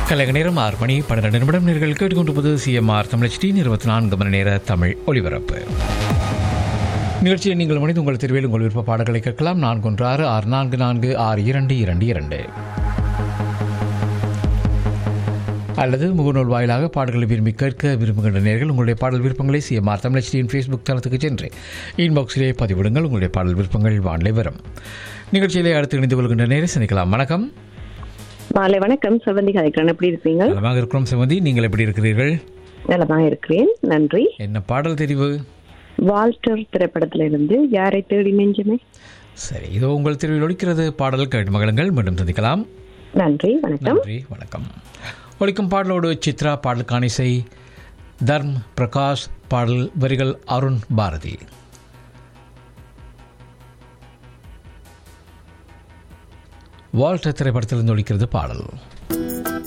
கலைக நேரம் ஆறு மணி பன்னிரண்டு நிமிடம் நேர்கள் கேட்டுக்கொண்டிருப்பது சிஎம்ஆர் தமிழச்சி இருபத்தி நான்கு மணி நேர தமிழ் ஒலிபரப்பு நிகழ்ச்சியில் நீங்கள் மனித உங்கள் திருவியில் உங்கள் விருப்ப பாடல்களை கேட்கலாம் நான்கு ஒன்று ஆறு ஆறு நான்கு நான்கு ஆறு இரண்டு இரண்டு இரண்டு அல்லது முகநூல் வாயிலாக பாடல்களை விரும்பி கேட்க விரும்புகின்ற நேர்கள் உங்களுடைய பாடல் விருப்பங்களை சிஎம்ஆர் தமிழச்சியின் ஃபேஸ்புக் தளத்துக்கு சென்று இன்பாக்ஸிலே பதிவிடுங்கள் உங்களுடைய பாடல் விருப்பங்கள் வானிலை வரும் நிகழ்ச்சியிலே அடுத்து இணைந்து கொள்கின்ற நேரை சந்திக்கலாம் வணக்கம் மாலை வணக்கம் செல்வந்தி கதைக்கிறேன் எப்படி இருக்கீங்க நலமாக இருக்கிறோம் சுமதி நீங்கள் எப்படி இருக்கிறீர்கள் நலமாக இருக்கிறேன் நன்றி என்ன பாடல் தெரிவு வால்டர் திரைப்படத்துல இருந்து யாரை தேடி நெஞ்சுமே சரி இதோ உங்கள் தெருவில் ஒழிக்கிறது பாடல் கேட்டு மகளுங்கள் மீண்டும் சந்திக்கலாம் நன்றி வணக்கம் நன்றி வணக்கம் ஒழிக்கும் பாடலோடு சித்ரா பாடலுக்கான இசை தர்ம் பிரகாஷ் பாடல் வரிகள் அருண் பாரதி வால்டர் திரைப்படத்திலிருந்து ஒழிக்கிறது பாடல்